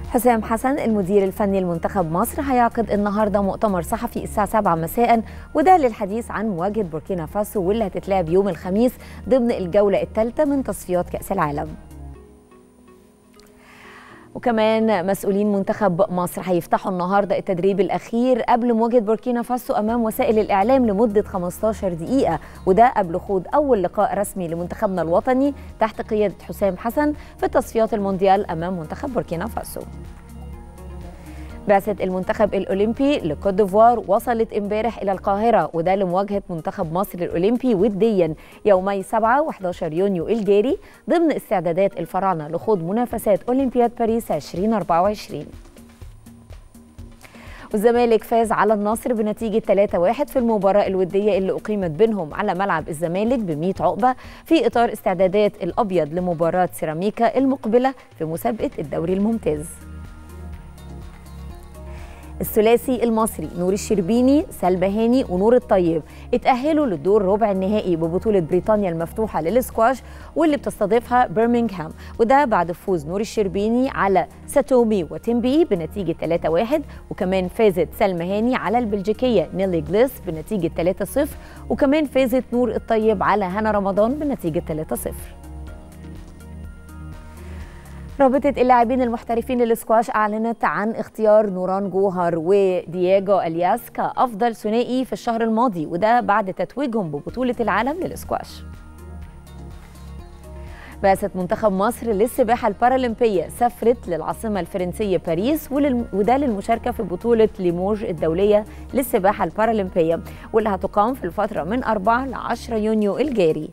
حسام حسن المدير الفني لمنتخب مصر هيعقد النهارده مؤتمر صحفي الساعة 7 مساء وده للحديث عن مواجهة بوركينا فاسو واللي هتتلعب يوم الخميس ضمن الجولة الثالثة من تصفيات كأس العالم. وكمان مسؤولين منتخب مصر هيفتحوا النهارده التدريب الاخير قبل مواجهه بوركينا فاسو امام وسائل الاعلام لمده 15 دقيقه وده قبل خوض اول لقاء رسمي لمنتخبنا الوطني تحت قياده حسام حسن في تصفيات المونديال امام منتخب بوركينا فاسو بعثة المنتخب الأولمبي لكوت ديفوار وصلت امبارح إلى القاهرة وده لمواجهة منتخب مصر الأولمبي وديا يومي 7 و11 يونيو الجاري ضمن استعدادات الفراعنة لخوض منافسات أولمبياد باريس 2024 والزمالك فاز على النصر بنتيجة 3-1 في المباراة الودية اللي أقيمت بينهم على ملعب الزمالك ب 100 عقبة في إطار استعدادات الأبيض لمباراة سيراميكا المقبلة في مسابقة الدوري الممتاز الثلاثي المصري نور الشربيني سلمى هاني ونور الطيب اتأهلوا للدور ربع النهائي ببطولة بريطانيا المفتوحة للسكواش واللي بتستضيفها برمنغهام وده بعد فوز نور الشربيني على ساتومي وتيمبي بنتيجة 3-1 وكمان فازت سلمى هاني على البلجيكية نيلي جليس بنتيجة 3-0 وكمان فازت نور الطيب على هنا رمضان بنتيجة 3-0 رابطة اللاعبين المحترفين للسكواش أعلنت عن اختيار نوران جوهر ودياجو ألياس كأفضل ثنائي في الشهر الماضي وده بعد تتويجهم ببطولة العالم للسكواش بعثة منتخب مصر للسباحة البارالمبية سافرت للعاصمة الفرنسية باريس ولل... وده للمشاركة في بطولة ليموج الدولية للسباحة البارالمبية واللي هتقام في الفترة من 4 ل 10 يونيو الجاري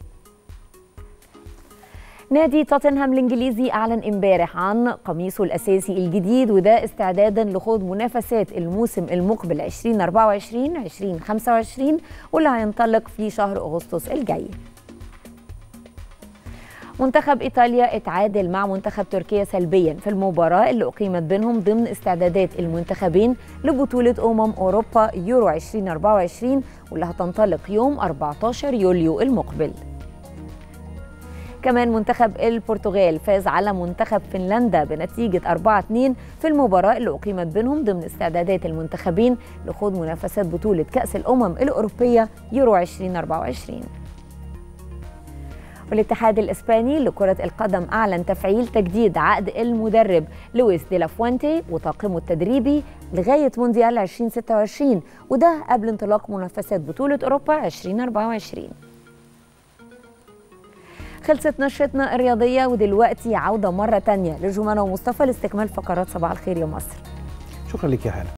نادي توتنهام الانجليزي اعلن امبارح عن قميصه الاساسي الجديد وده استعدادا لخوض منافسات الموسم المقبل 2024 2025 واللي هينطلق في شهر اغسطس الجاي. منتخب ايطاليا اتعادل مع منتخب تركيا سلبيا في المباراه اللي اقيمت بينهم ضمن استعدادات المنتخبين لبطوله امم اوروبا يورو 2024 واللي هتنطلق يوم 14 يوليو المقبل. كمان منتخب البرتغال فاز على منتخب فنلندا بنتيجة 4-2 في المباراة اللي أقيمت بينهم ضمن استعدادات المنتخبين لخوض منافسات بطولة كأس الأمم الأوروبية يورو 2024 والاتحاد الإسباني لكرة القدم أعلن تفعيل تجديد عقد المدرب لويس دي لافوانتي وطاقمه التدريبي لغاية مونديال 2026 وده قبل انطلاق منافسات بطولة أوروبا 2024 خلصت نشرتنا الرياضية ودلوقتي عودة مرة تانية لجمانة ومصطفى لاستكمال فقرات صباح الخير يا مصر شكرا لك يا هلا